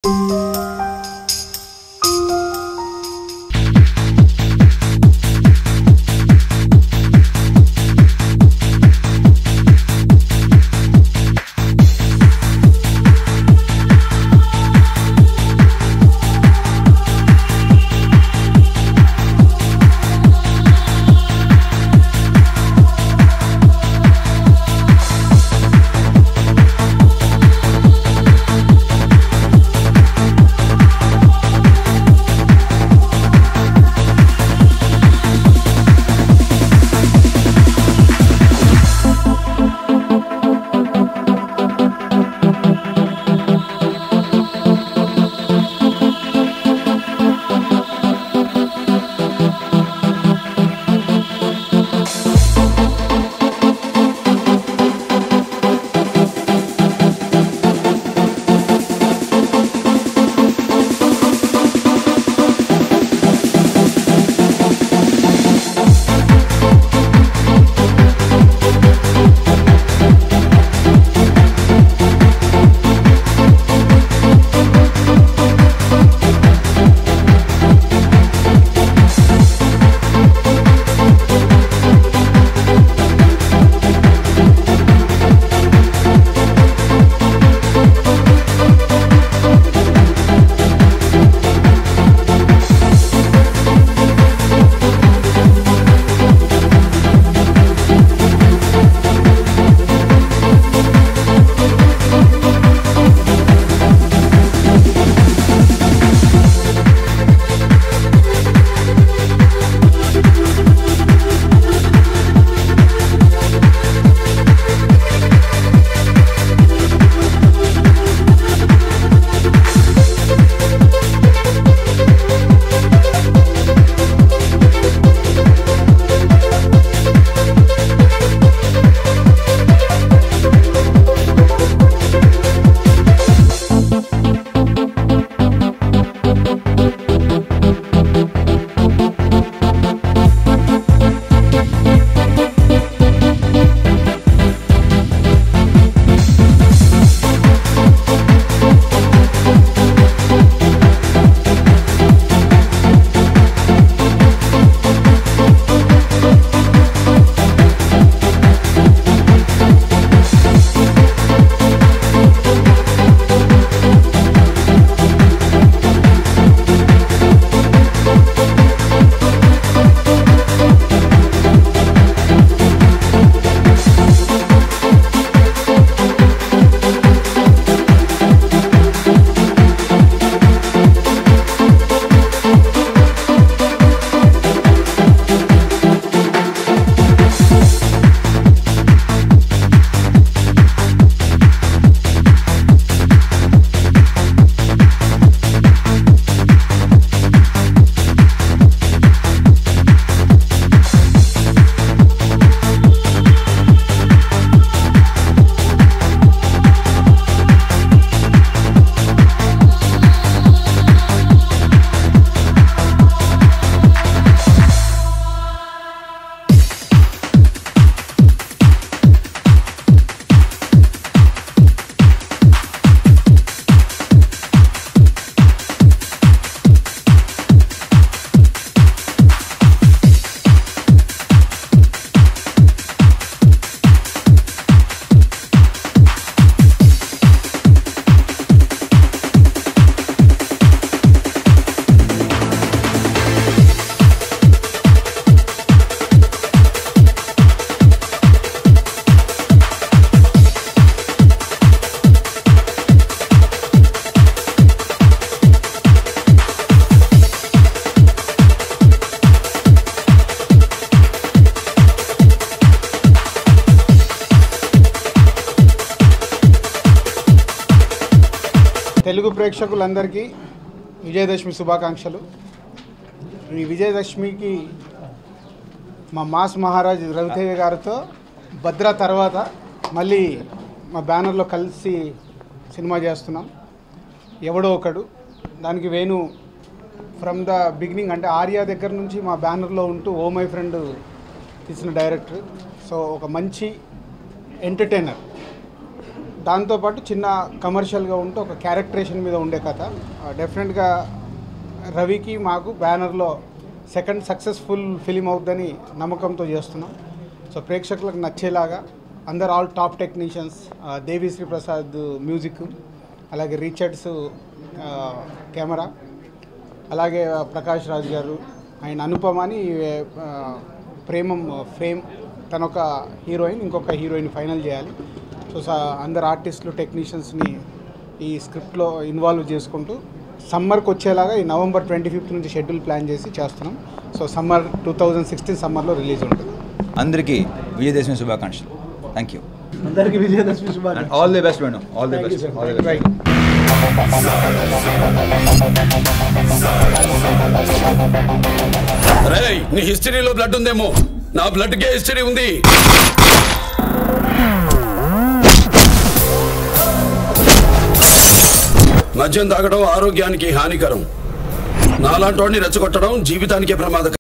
తెలుగు ప్రేక్షకులందరికీ విజయదశమి శుభాకాంక్షలు ఈ విజయదశమికి మా మాస్ మహారాజ్ రవితేజ గారితో భద్ర తర్వాత మళ్ళీ మా బ్యానర్లో కలిసి సినిమా చేస్తున్నాం ఎవడో ఒకడు దానికి వేణు ఫ్రమ్ ద బిగినింగ్ అంటే ఆర్యా దగ్గర నుంచి మా బ్యానర్లో ఉంటూ ఓ మై ఫ్రెండ్ తీసిన డైరెక్టర్ సో ఒక మంచి ఎంటర్టైనర్ దాంతోపాటు చిన్న కమర్షియల్గా ఉంటూ ఒక క్యారెక్టరేషన్ మీద ఉండే కథ డెఫినెట్గా రవికి మాకు బ్యానర్లో సెకండ్ సక్సెస్ఫుల్ ఫిలిం అవుద్దని నమ్మకంతో చేస్తున్నాం సో ప్రేక్షకులకు నచ్చేలాగా అందరు all top technicians Devi Sri Prasad music అలాగే రిచర్డ్స్ కెమెరా అలాగే ప్రకాష్ రాజ్ గారు ఆయన అనుపమ అని ఆ, ప్రేమం ఫ్రేమ్ తన ఒక హీరోయిన్ ఇంకొక హీరోయిన్ ఫైనల్ చేయాలి సో స- అందరు ఆర్టిస్టులు టెక్నీషియన్స్ని ఈ స్క్రిప్ట్లో ఇన్వాల్వ్ చేసుకుంటూ సమ్మర్కి వచ్చేలాగా ఈ నవంబర్ ట్వంటీ ఫిఫ్త్ నుంచి షెడ్యూల్ ప్లాన్ చేసి చేస్తున్నాం so summer two thousand sixteen సమ్మర్లో రిలీజ్ ఉంటుంది అందరికీ విజయదశమి శుభాకాంక్షలు థ్యాంక్ యూ అందరికీ విజయదశమి అండ్ శుభాకాంక్షలు all the best Venu all the Thank you, best sir. All the Right. Best రేయ్ నీ హిస్టరీలో బ్లడ్ ఉందేమో నా బ్లడ్ కే హిస్టరీ ఉంది మద్యం తాగడం ఆరోగ్యానికి హానికరం నాలాంటి రెచ్చగొట్టడం జీవితానికే ప్రమాదకరం